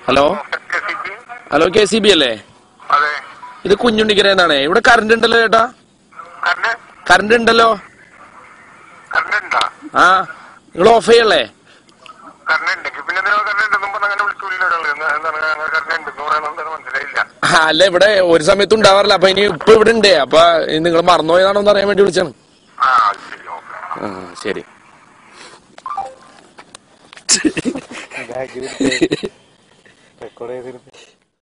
hello hello K C B അല്ലേ അതെ ഇത് കുഞ്ഞുണ്ണിക്കര എന്നാണ് ഇവിടെ കറണ്ട് ഉണ്ടല്ലോ ചേട്ടാ കറണ്ട് കറണ്ട് ഉണ്ടല്ലോ കറണ്ട് ഉണ്ടാ ആ നിങ്ങൾ ഓഫ് ചെയ്യല്ലേ കറണ്ട് ഉണ്ടെങ്കിൽ പിന്നെ നിങ്ങൾ കറണ്ട് ഉണ്ടെന്നും പറഞ്ഞ് അങ്ങനെ വിളിക്കൂല ഒരാള് എന്താണ് കറണ്ട് ഉണ്ടെന്ന് പറയുന്നത് മനസ്സിലായില്ല ആ, അല്ല ഇവിടെ ഒരു സമയത്ത് ഉണ്ടാവാറില്ല അപ്പൊ ഇനി ഇപ്പൊ ഇവിടെ ഉണ്ട് അപ്പൊ നിങ്ങൾ മറന്നുപോയതാണോ എന്ന് അറിയാൻ വേണ്ടി വിളിച്ചാണ് ആ ശരി ഓക്കെ ആ ശരി ബാഗ് റെക്കോർഡ് ചെയ്തിരുന്നു